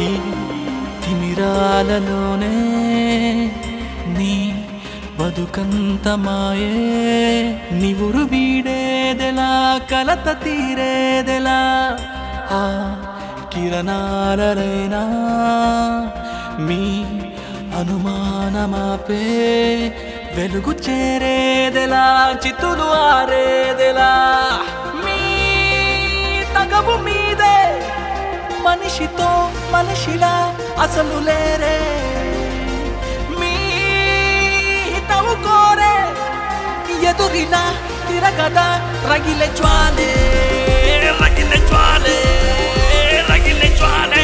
ఈ తిమిరాలలోనే నీ బతుకంత మాయే నివురు వీడేదెలా కలత తీరేదెలా ఆ కిరణాలైనా మీ అనుమానమాపే వెలుగు చేరేదెలా చితులు ఆరేదెలా మీ తగవు మీదే మనిషితో మనిషిలా అసలు లేరే మీ హితవు కోరే ఎదురిలా తిరగదా రగిలే జ్వాలే రగిలే జ్వాలే రగిలే జ్వాలే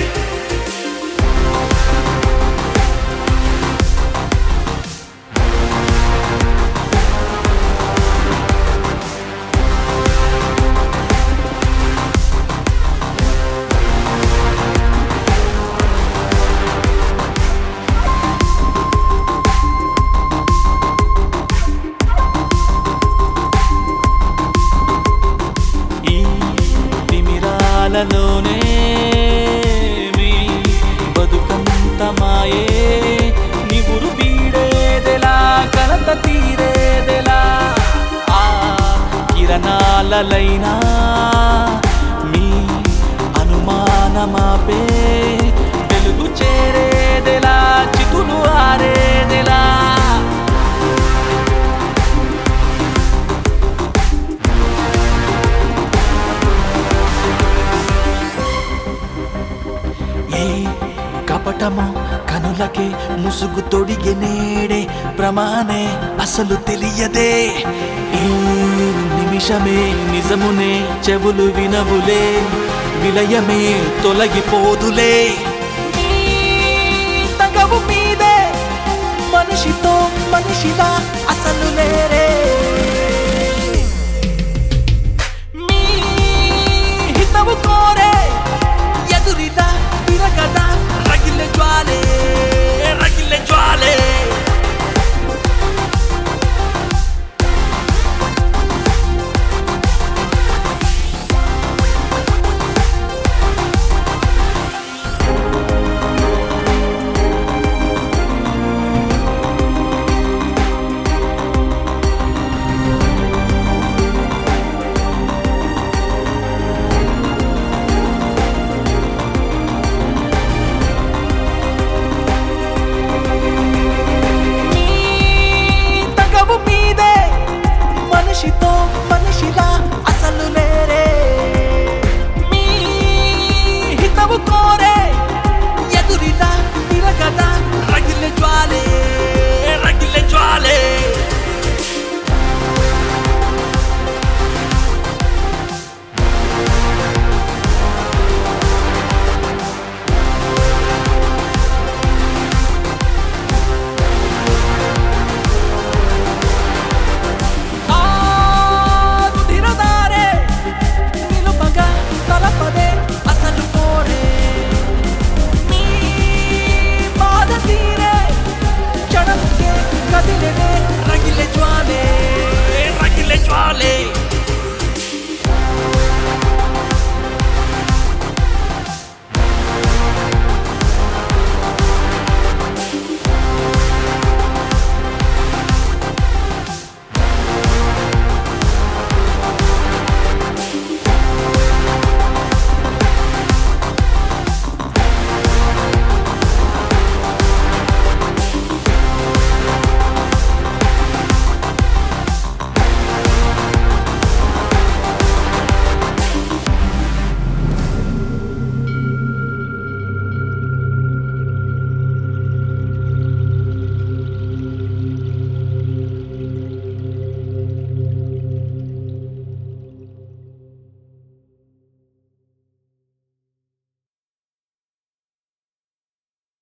ఈ తిమిరాలలోనే మీ బతుకంత మాయే నివురు వీడేదెలా కలత తీరేదెలా ఆ కిరణాలైనా మీ అనుమానమాపే వెలుగు చేరేదెలా చితులు ఆరేదెలా ఏ కపటమో కనులకే ముసుగు తొడిగే నేడే ప్రమాణే అసలు తెలియదే ఈ నిమిషమే నిజమునే చెవులు వినవులే విలయమే తొలగిపోదులే ఈ తగవు మీదే మనిషితో మనిషిలా అసలు లేరే